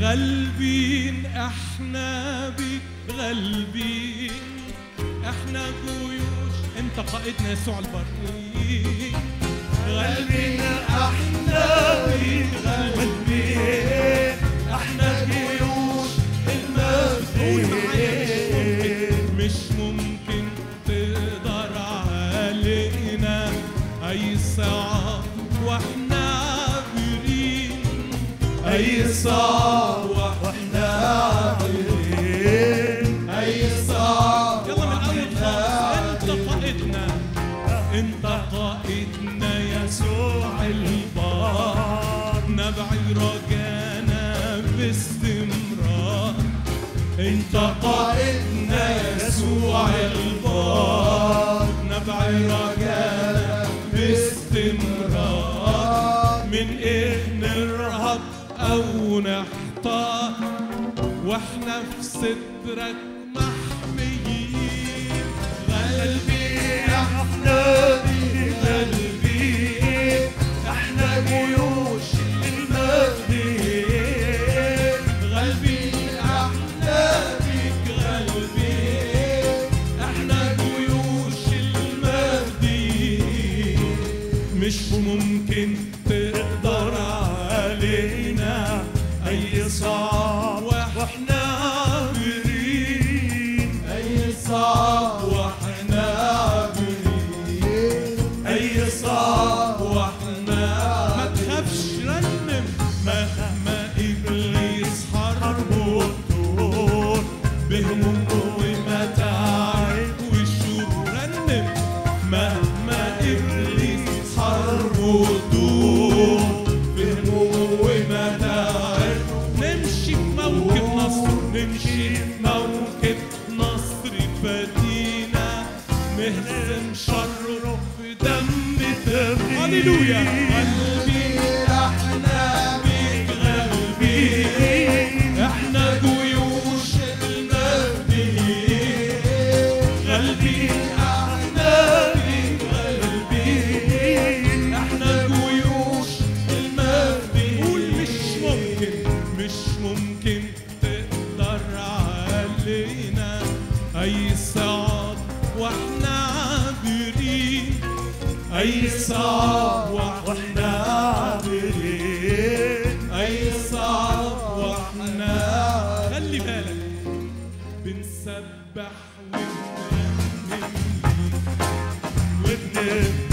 غالبين احنا بيك غالبين احنا جيوش انت قائدنا يسوع البريء غالبين احنا بيك غالبين احنا جيوش المسيحيين مش ممكن تقدر علينا اي صعب واحنا عابرين اي صعب واحنا عابرين اي صعب يلا من اول خالص انت قائدنا انت قائدنا يسوع البار نبعي رجانا باستمرار انت قائدنا يسوع البار نبعي رجانا باستمرار من ايه نرهب او نحتار واحنا في سترك محميين قلبي احنا قلبي احنا جيوش المجديين قلبي احنا بيك قلبي احنا جيوش المجديين مش ممكن تقدر علينا اي صعب واحنا عابرين اي صعب واحنا عابرين اي صعب واحنا ما تخافش رنم مهما ابليس حربه طول بهموم ومتاعب وشرور رنم مهما ابليس حربه طول بهموم ومتاعب نمشي في موكب نصر نمشي في موكب نصر فدينا نهزم شره في دم دم هللويا قلبي احنا بيك غالبين احنا جيوش المجديين غالبين احنا بيك غالبين احنا جيوش المجديين قول مش ممكن مش ممكن تقدر علينا اي صعب واحنا عابرين اي صعب واحنا عابرين اي صعب واحنا خلي بالك بنسبح ونرنم وبنرنم